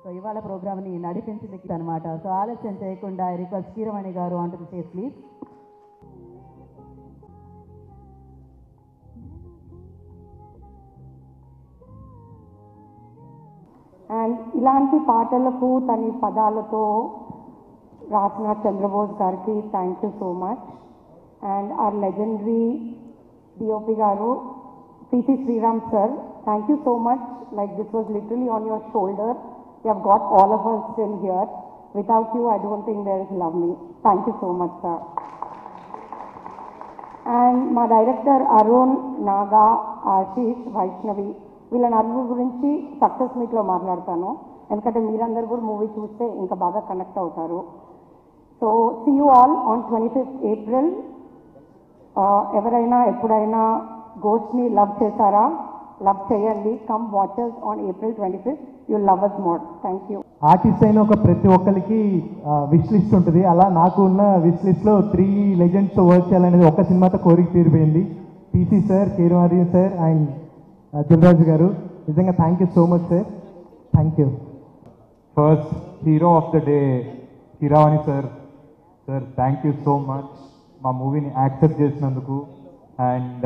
so ఇవాళ ప్రోగ్రామ్ని నడిపించింది అనమాట సో ఆలస్యం చేయకుండా request Keeravani garu on to the stage please and ఇలాంటి పాటలకు తన పదాలతో రాసిన చంద్రబోస్ గారికి thank you so much and our legendary DOP garu PC Sreeram sir thank you so much like this was literally on your shoulder you have got all of us still here without you I don't think there is love me thank you so much sir and మా director Arun Naga Ashish Vaishnavi వీళ్ళ నలుగురు గురించి success మీట్లో మాట్లాడతాను ఎందుకంటే మీరందరూ కూడా movie చూస్తే ఇంకా బాగా కనెక్ట్ అవుతారు so see you all on twenty fifth April ఎవరైనా ఎప్పుడైనా గోస్ట్ని లవ్ చేశారా లవ్ చేయండి come watchers on April twenty fifth you love us more thank you artist అయిన ఒక ప్రతి ఒక్కరికి విష్ లిస్ట్ ఉంటుంది అలా నాకు ఉన్న విష్ లిస్ట్లో త్రీ లెజెండ్స్తో వర్క్ చేయాలనేది ఒక సినిమాతో కోరిక తీరిపోయింది PC sir Keeravani sir and Dil Raju garu నిజంగా thank you so much sir thank you first hero of the day Keeravani sir sir thank you so much మా మూవీని యాక్సెప్ట్ చేసినందుకు అండ్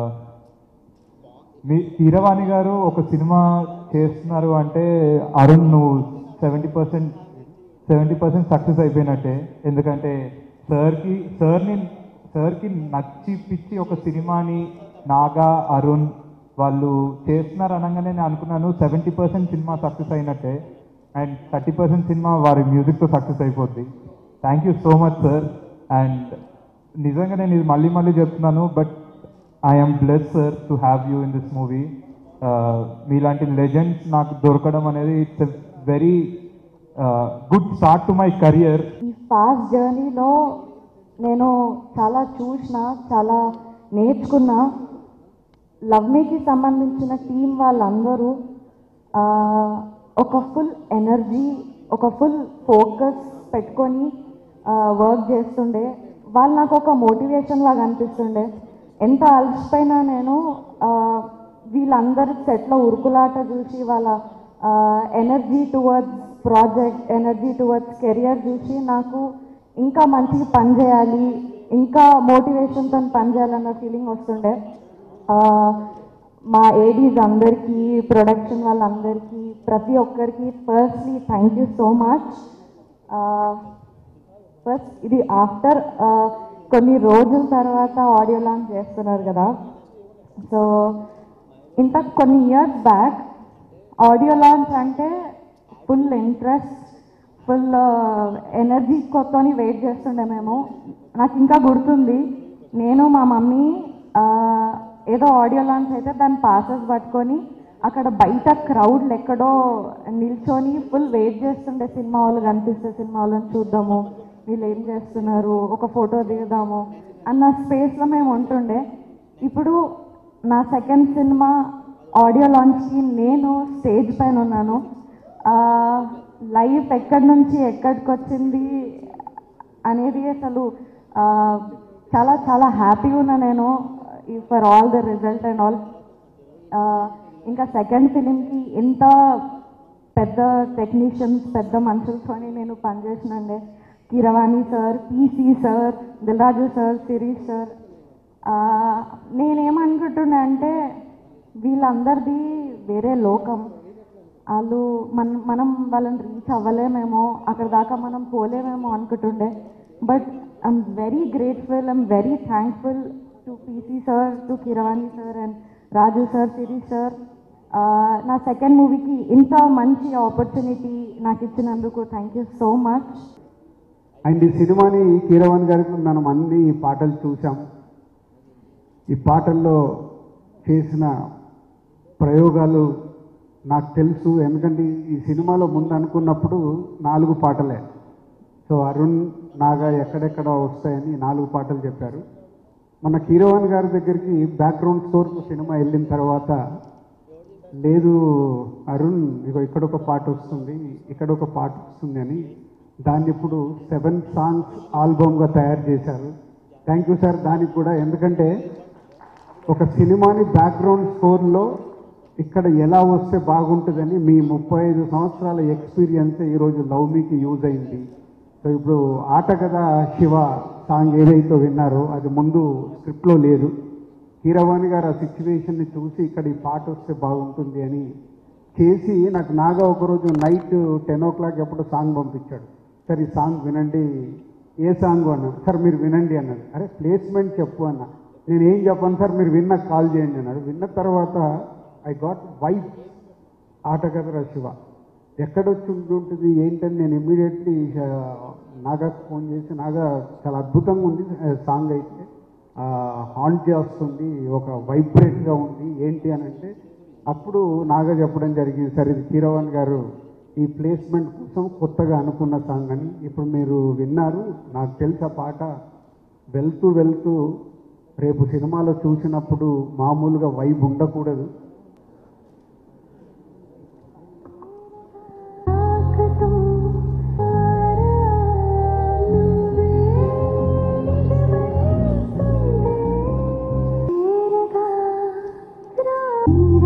మీ కీరవాణి గారు ఒక సినిమా చేస్తున్నారు అంటే అరుణ్ నువ్వు seventy percent seventy percent success అయిపోయినట్టే ఎందుకంటే సార్కి సార్ని సార్కి నచ్చి పిచ్చి ఒక సినిమాని నాగా అరుణ్ వాళ్ళు చేస్తున్నారు అనగానే నేను అనుకున్నాను సెవెంటీ పర్సెంట్ సినిమా సక్సెస్ అయినట్టే అండ్ థర్టీ పర్సెంట్ సినిమా వారి మ్యూజిక్తో సక్సెస్ అయిపోద్ది thank you so much sir and నిజంగా నేను ఇది మళ్ళీ మళ్ళీ చెప్తున్నాను but I'm bless sir to have you in this movie మీలాంటి లెజెండ్స్ నాకు దొరకడం అనేది it's very good start to my career ఈ ఫాస్ట్ జర్నీలో నేను చాలా చూసిన చాలా నేర్చుకున్నా లవ్ మీకి సంబంధించిన టీం వాళ్ళందరూ ఆ, ఒక ఫుల్ ఎనర్జీ ఒక ఫుల్ ఫోకస్ పెట్టుకొని వర్క్ చేస్తుండే వాళ్ళు నాకు ఒక మోటివేషన్ లాగా అనిపిస్తుండే ఎంత అలసిపోయినా నేను ఆ, వీళ్ళందరి సెట్లో ఉరుకులాట చూసి వాళ్ళ energy towards project energy towards career చూసి నాకు ఇంకా మంచిగా పని చేయాలి ఇంకా మోటివేషన్తో పని చేయాలన్న ఫీలింగ్ వస్తుండే ఆ, మా ఏడీస్ అందరికీ ప్రొడక్షన్ వాళ్ళందరికీ ప్రతి ఒక్కరికి firstly thank you so much first ఇది ఆఫ్టర్ కొన్ని రోజుల తర్వాత ఆడియో లాంచ్ చేస్తున్నారు కదా సో ఇంత కొన్ని ఇయర్స్ బ్యాక్ ఆడియో లాంచ్ అంటే ఫుల్ ఇంట్రెస్ట్ ఫుల్ ఎనర్జీ కొత్తని వెయిట్ చేస్తుండే మేము నాకు ఇంకా గుర్తుంది నేను మా మమ్మీ ఆ, ఏదో ఆడియో లాంచ్ అయితే దాని పాసెస్ పట్టుకొని అక్కడ బయట క్రౌడ్లు ఎక్కడో నిల్చొని ఫుల్ వెయిట్ చేస్తుండే సినిమా వాళ్ళు కనిపిస్తే సినిమా వాళ్ళని చూద్దాము వీళ్ళు ఏం చేస్తున్నారు ఒక ఫోటో దిగుదాము అన్న స్పేస్లో మేము ఉంటుండే ఇప్పుడు నా సెకండ్ సినిమా ఆడియో లాంచ్కి నేను స్టేజ్ పైన ఉన్నాను లైఫ్ ఎక్కడి నుంచి ఎక్కడికి వచ్చింది అనేది అసలు ఆ, చాలా చాలా హ్యాపీగా ఉన్నా నేను for all the result and all ఇంకా సెకండ్ ఫిలింకి ఇంత పెద్ద టెక్నీషియన్స్ పెద్ద మనుషులతోని నేను పనిచేసినండే Keeravani sir PC sir Dil Raju sir Sirish sir నేనేమనుకుంటున్నా అంటే వీళ్ళందరిది వేరే లోకం వాళ్ళు మన మనం వాళ్ళని రీచ్ అవ్వలేమేమో అక్కడ దాకా మనం పోలేమేమో అనుకుంటుండే but I'm very grateful I'm very thankful to PC sir to Keeravani sir and Raju sir Sirish sir నా సెకండ్ మూవీకి ఇంత మంచి ఆపర్చునిటీ నాకు ఇచ్చినందుకు thank you so much and ఈ సినిమాని కీరవాణి గారికి మనం అన్ని పాటలు చూసాం ఈ పాటల్లో చేసిన ప్రయోగాలు నాకు తెలుసు ఎందుకంటే ఈ సినిమాలో ముందు అనుకున్నప్పుడు నాలుగు పాటలే సో అరుణ్ నాగా ఎక్కడెక్కడ వస్తాయని నాలుగు పాటలు చెప్పారు మన కీరవాణి గారి దగ్గరికి బ్యాక్గ్రౌండ్ స్కోర్కు సినిమా వెళ్ళిన తర్వాత లేదు అరుణ్ ఇగో ఇక్కడ ఒక పాట వస్తుంది ఇక్కడ ఒక పాట వస్తుంది అని దాన్ని ఇప్పుడు సెవెన్ సాంగ్స్ ఆల్బమ్గా తయారు చేశారు థ్యాంక్ యూ సార్ దానికి కూడా ఎందుకంటే ఒక సినిమాని బ్యాక్గ్రౌండ్ స్కోర్లో ఇక్కడ ఎలా వస్తే బాగుంటుందని మీ ముప్పై ఐదు సంవత్సరాల ఎక్స్పీరియన్స్ ఈరోజు లవ్ మీకి యూజ్ అయింది సో ఇప్పుడు ఆట కదా శివ సాంగ్ ఏదైతే విన్నారో అది ముందు స్క్రిప్ట్లో లేదు కీరవాణి గారు ఆ సిచ్యువేషన్ని చూసి ఇక్కడ ఈ పాట వస్తే బాగుంటుంది అని చేసి నాకు నాగా ఒకరోజు నైట్ టెన్ ఓ క్లాక్ ఎప్పుడు సాంగ్ పంపించాడు సార్ ఈ సాంగ్ వినండి ఏ సాంగ్ అన్నాడు సార్ మీరు వినండి అన్నాడు అరే ప్లేస్మెంట్ చెప్పు అన్న నేను ఏం చెప్పాను సార్ మీరు విన్నాక కాల్ చేయండి అన్నాడు విన్న తర్వాత ఐ గాట్ వైఫ్ ఆట కదరా శివ ఎక్కడొచ్చి ఉంటుంది ఏంటని నేను ఇమ్మీడియట్లీ నాగాకు ఫోన్ చేసి నాగా చాలా అద్భుతంగా ఉంది సాంగ్ అయితే హాంట్ చేస్తుంది ఒక వైబ్రేట్గా ఉంది ఏంటి అని అంటే అప్పుడు నాగా చెప్పడం జరిగింది సరే ఇది కీరవాణి గారు ఈ ప్లేస్మెంట్ కోసం కొత్తగా అనుకున్న సాంగ్ అని ఇప్పుడు మీరు విన్నారు నాకు తెలిసి ఆ పాట వెళ్తూ వెళ్తూ రేపు సినిమాలో చూసినప్పుడు మామూలుగా వైబ్ ఉండకూడదు రా